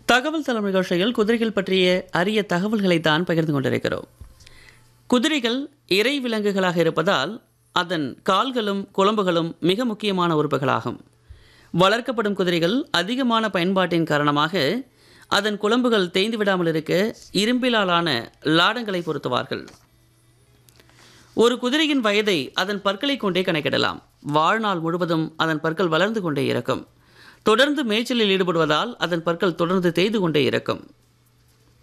தகவல் தளம் நிகழ்ச்சியில் குதிரைகள் பற்றிய அரிய தகவல்களை தான் பகிர்ந்து கொண்டிருக்கிறோம் குதிரைகள் இறை விலங்குகளாக இருப்பதால் அதன் கால்களும் குழம்புகளும் மிக முக்கியமான உறுப்புகளாகும் வளர்க்கப்படும் குதிரைகள் அதிகமான பயன்பாட்டின் காரணமாக அதன் குழம்புகள் தேய்ந்து விடாமல் இருக்க இரும்பிலாலான லாடங்களை பொருத்துவார்கள் ஒரு குதிரையின் வயதை அதன் பற்களை கொண்டே கணக்கிடலாம் வாழ்நாள் முழுவதும் அதன் பற்கள் வளர்ந்து கொண்டே இருக்கும் தொடர்ந்து மேய்ச்சலில் ஈடுபடுவதால் அதன் பற்கள் தொடர்ந்து தேய்ந்து கொண்டே இருக்கும்